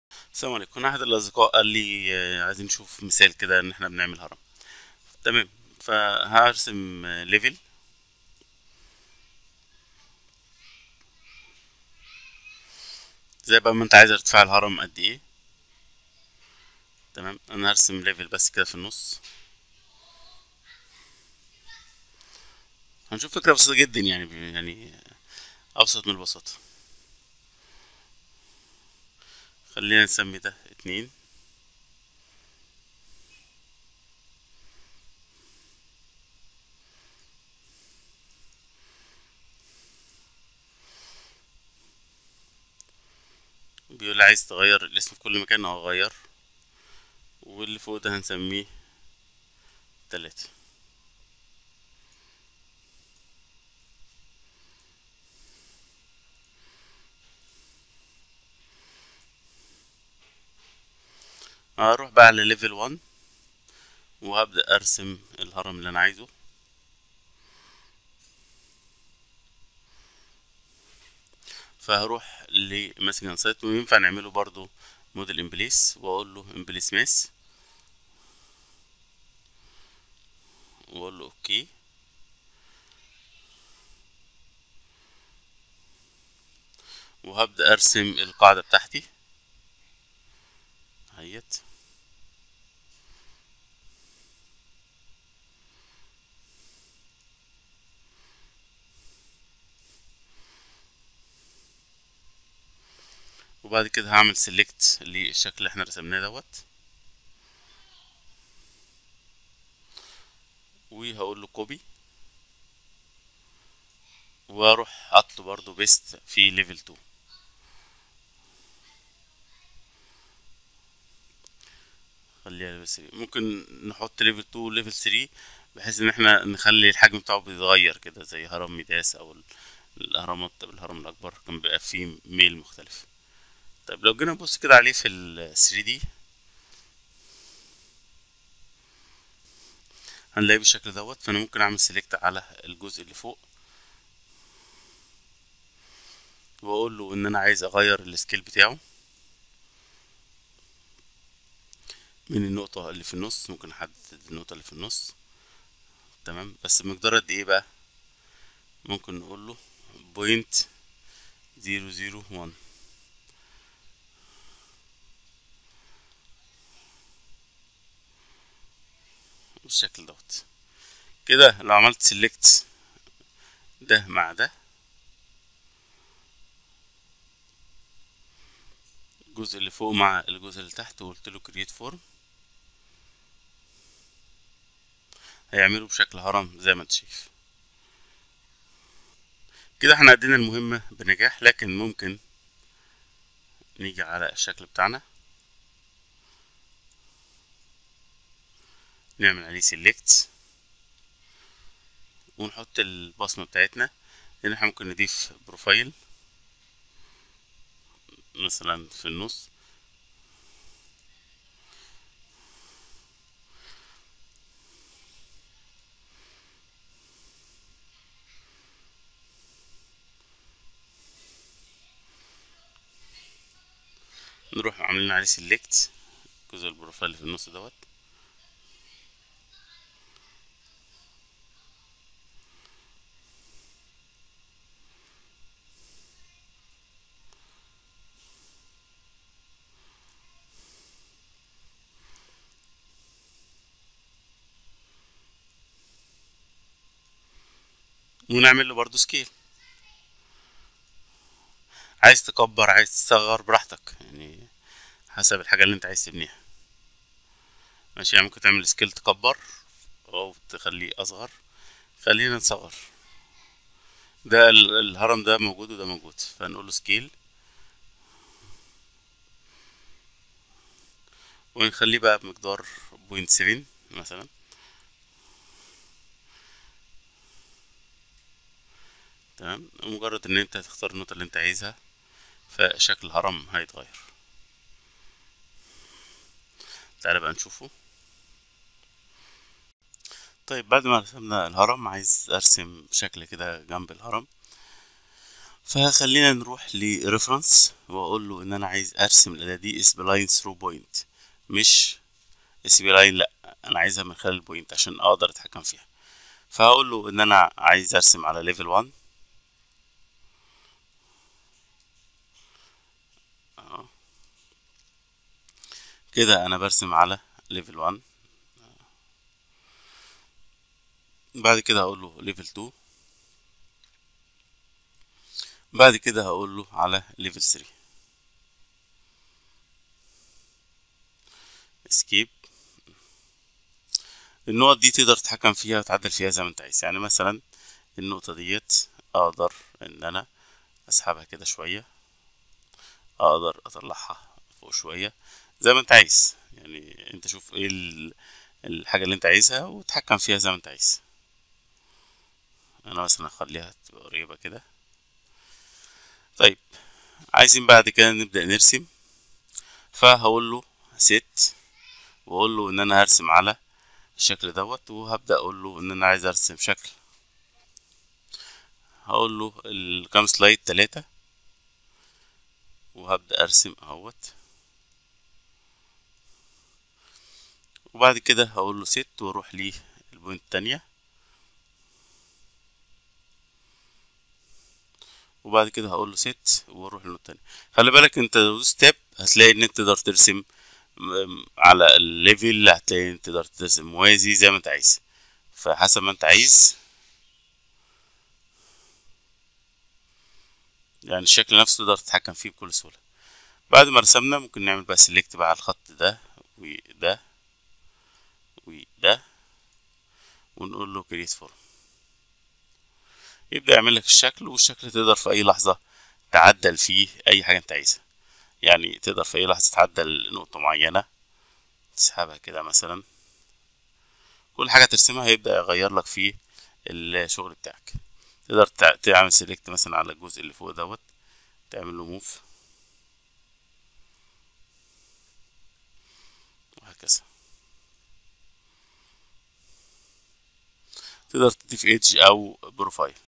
السلام عليكم احد الاصدقاء قال لي آه، عايزين نشوف مثال كده ان احنا بنعمل هرم تمام فهرسم آه، ليفل زي بقى ما انت عايز ارتفاع الهرم قد ايه تمام انا هرسم ليفل بس كده في النص هنشوف فكرة بسيطة جدا يعني يعني ابسط من البساطة خلينا نسمي ده اتنين بيقول لي عايز تغير الاسم في كل مكان اه غير واللي فوق ده هنسميه تلاتة هروح بقى على ليفل 1 وهبدأ ارسم الهرم اللي انا عايزه فهروح لماسك سايت وينفع نعمله برضو موديل امبليس واقول له امبليس ماس واقول له اوكي وهبدأ ارسم القاعدة بتاعتي هيت وبعد كده هعمل سيلكت للشكل اللي احنا رسمناه دوت وهقول له كوبي واروح حاطه برضو بيست في ليفل 2 خليها ليفل 3 ممكن نحط ليفل 2 وليفل 3 بحيث ان احنا نخلي الحجم بتاعه بيتغير كده زي هرم ميداس او ال- الاهرامات الهرم الاكبر كان بيبقى فيه ميل مختلف طيب لو جينا نبص كده عليه في ال 3D هنلاقيه بالشكل دوت فانا ممكن اعمل سيلكت على الجزء اللي فوق واقول له ان انا عايز اغير السكيل بتاعه من النقطة اللي في النص ممكن احدد النقطة اللي في النص تمام بس بمقدار قد ايه بقى ممكن نقول له بوينت زيرو زيرو وان بالشكل دوت كده لو عملت سيلكت ده مع ده الجزء اللي فوق مع الجزء اللي تحت وقلت له كرييت فورم هيعمله بشكل هرم زي ما انت شايف كده احنا ادينا المهمة بنجاح لكن ممكن نيجي على الشكل بتاعنا نعمل عليه سيلكت ونحط البصمة بتاعتنا هنا احنا ممكن نضيف بروفايل مثلا في النص نروح عاملين عليه سيلكت جزء البروفايل اللي في النص دوت ونعمل له برضو سكيل عايز تكبر عايز تصغر براحتك يعني حسب الحاجة اللي انت عايز تبنيها ماشي يعني ممكن تعمل سكيل تكبر او تخليه اصغر خلينا نصغر ده ال- الهرم ده موجود وده موجود فنقول له سكيل ونخليه بقى بمقدار بوينت سفن مثلا تمام مجرد ان انت هتختار النقطة اللي انت عايزها فشكل الهرم هيتغير تعالى بقى نشوفه طيب بعد ما رسمنا الهرم عايز ارسم شكل كده جنب الهرم فخلينا نروح لريفرنس واقول له ان انا عايز ارسم الاداة دي سبلاين ثرو بوينت مش سبلاين لا انا عايزها من خلال البوينت عشان اقدر اتحكم فيها فهقول له ان انا عايز ارسم على ليفل 1 كده انا برسم على ليفل 1 بعد كده هقول له ليفل 2 بعد كده هقول له على ليفل 3 اسكيب النقط دي تقدر تتحكم فيها وتعدل فيها زي ما انت عايز يعني مثلا النقطة ديت اقدر ان انا اسحبها كده شوية اقدر اطلعها فوق شوية زي ما انت عايز يعني انت شوف ايه الحاجة اللي انت عايزها وتحكم فيها زي ما انت عايز انا مثلا اخليها تبقى قريبة كده طيب عايزين بعد كده نبدأ نرسم فهقول له ست واقول له ان انا هرسم على الشكل دوت وهبدأ اقول له ان انا عايز ارسم شكل هقول له الكام سلايد تلاتة وهبدأ ارسم اهوت وبعد كده هقول له ست واروح للبوينت التانية وبعد كده هقول له ست واروح للنقطة التانية خلي بالك انت لو دوست تاب هتلاقي ان انت تقدر ترسم على الليفل هتلاقي انت تقدر ترسم موازي زي ما انت عايز فحسب ما انت عايز يعني الشكل نفسه تقدر تتحكم فيه بكل سهولة بعد ما رسمنا ممكن نعمل بقى سيلكت بقى على الخط ده وده وده ونقول له كريت فورم يبدأ يعمل لك الشكل والشكل تقدر في أي لحظة تعدل فيه أي حاجة أنت عايزها يعني تقدر في أي لحظة تعدل نقطة معينة تسحبها كده مثلا كل حاجة ترسمها هيبدأ يغير لك فيه الشغل بتاعك تقدر تعمل سيلكت مثلا على الجزء اللي فوق دوت تعمل له موف وهكذا تقدر تضيف ايدج او بروفايل